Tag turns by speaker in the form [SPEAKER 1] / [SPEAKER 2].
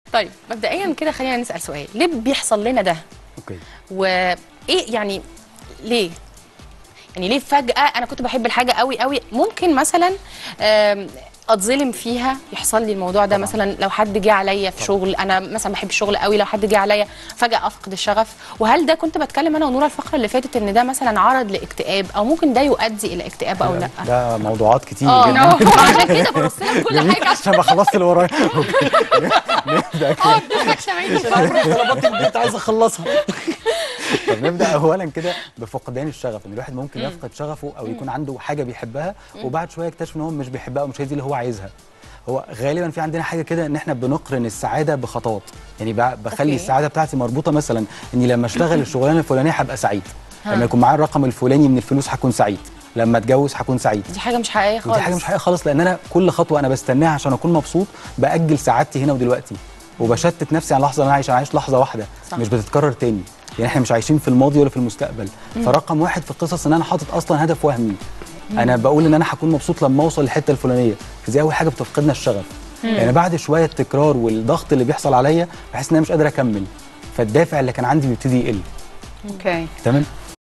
[SPEAKER 1] طيب مبدئيا كده خلينا نسال سؤال ليه بيحصل لنا ده
[SPEAKER 2] اوكي
[SPEAKER 1] وايه يعني ليه يعني ليه فجاه انا كنت بحب الحاجه قوي قوي ممكن مثلا آم، اتظلم فيها يحصل لي الموضوع ده
[SPEAKER 2] طبعاً.
[SPEAKER 1] مثلا لو حد جه عليا في شغل انا مثلا بحب الشغل قوي لو حد جه عليا فجاه افقد الشغف وهل ده كنت بتكلم انا ونورا الفقره اللي فاتت ان ده مثلا عرض لاكتئاب او ممكن ده يؤدي الى اكتئاب او لا
[SPEAKER 2] ده موضوعات كتير
[SPEAKER 1] اه
[SPEAKER 2] جدا
[SPEAKER 1] عشان كده برص لك كل
[SPEAKER 2] جميل،
[SPEAKER 1] حاجه عشان
[SPEAKER 2] عشان ما خلصت اللي ورايا أوكي. نبدا كده.
[SPEAKER 1] اه اديتك شمعين الفرح
[SPEAKER 2] طلبات البيت عايز اخلصها طب نبدا اولا كده بفقدان الشغف ان الواحد ممكن يفقد شغفه او يكون عنده حاجه بيحبها وبعد شويه يكتشف ان هو مش بيحبها او مش هي دي اللي هو عايزها هو غالبا في عندنا حاجه كده ان احنا بنقرن السعاده بخطوات يعني ب- بخلي
[SPEAKER 1] أوكي.
[SPEAKER 2] السعاده بتاعتي مربوطه مثلا اني لما اشتغل الشغلانه الفلانيه هبقى سعيد لما يكون معايا الرقم الفلاني من الفلوس هكون سعيد لما اتجوز هكون سعيد
[SPEAKER 1] دي حاجه مش حقيقيه خالص
[SPEAKER 2] ودي حاجه مش حقيقيه خالص لان انا كل خطوه انا بستناها عشان اكون مبسوط باجل سعادتي هنا ودلوقتي وبشتت نفسي عن اللحظه اللي انا عايش انا عايش لحظه واحده
[SPEAKER 1] صح.
[SPEAKER 2] مش بتتكرر تاني يعني احنا مش عايشين في الماضي ولا في المستقبل فرقم واحد في القصص ان انا حاطط اصلا هدف وهمي انا بقول ان انا هكون مبسوط لما اوصل للحته الفلانيه فدي اول حاجه بتفقدنا الشغف يعني بعد شويه التكرار والضغط اللي بيحصل عليا بحس ان انا مش قادر اكمل فالدافع اللي كان عندي بيبتدي يقل
[SPEAKER 3] اوكي
[SPEAKER 2] تمام